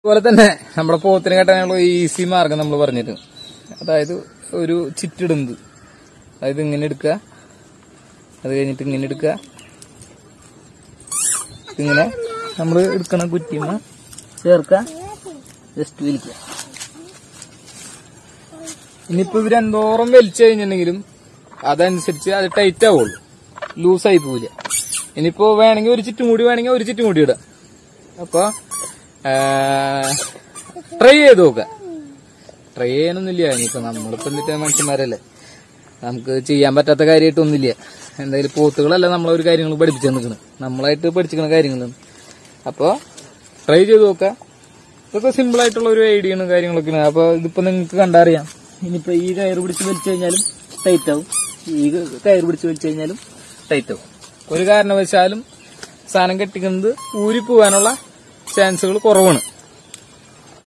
അതുപോലെ തന്നെ നമ്മുടെ പോത്തിന് കെട്ടാനുള്ള ഈസി മാർഗം നമ്മൾ പറഞ്ഞിട്ട് അതായത് ഒരു ചിറ്റിടുന്നത് അതായത് ഇങ്ങനെ എടുക്കുക അത് കഴിഞ്ഞിട്ട് ഇങ്ങനെ എടുക്കുക ഇങ്ങനെ നമ്മൾ എടുക്കണ കുറ്റിമ ചേർക്കുക ജസ്റ്റ് വലിക്കുക ഇനിയിപ്പോ ഇവര് എന്തോരം വലിച്ചു കഴിഞ്ഞിട്ടുണ്ടെങ്കിലും അതനുസരിച്ച് അത് ടൈറ്റ് ആവുള്ളൂ ലൂസായി പോവില്ല ഇനിയിപ്പോ വേണമെങ്കിൽ ഒരു ചുറ്റും കൂടി വേണമെങ്കിൽ ഒരു ചുറ്റും കൂടി ഇടാം അപ്പൊ ട്രൈ ചെയ്ത് നോക്കുക ട്രൈ ചെയ്യാനൊന്നുമില്ല ഇനിയിപ്പോ നമ്മളിപ്പോ എന്നിട്ട് മനുഷ്യന്മാരല്ലേ നമുക്ക് ചെയ്യാൻ പറ്റാത്ത കാര്യമായിട്ടൊന്നുമില്ല എന്തായാലും പോത്തുകളല്ല നമ്മളൊരു കാര്യങ്ങൾ പഠിപ്പിച്ചു തന്നിക്കണ് നമ്മളായിട്ട് പഠിച്ചിരിക്കുന്ന കാര്യങ്ങളാണ് അപ്പൊ ട്രൈ ചെയ്ത് നോക്കുക ഇതൊക്കെ സിമ്പിൾ ആയിട്ടുള്ള ഒരു ഐഡിയ ആണ് കാര്യങ്ങളൊക്കെയാണ് അപ്പൊ ഇതിപ്പോ നിങ്ങൾക്ക് കണ്ടറിയാം ഇനിയിപ്പോ ഈ കയറ് പിടിച്ച് വലിച്ചു കഴിഞ്ഞാലും ടൈറ്റ് ആവും ഈ കയറ് പിടിച്ച് വലിച്ചു കഴിഞ്ഞാലും ടൈറ്റ് ആവും ഒരു കാരണവശാലും സാധനം കെട്ടിക്കുന്നത് ഊരി പോകാനുള്ള ചാൻസുകൾ കുറവാണ്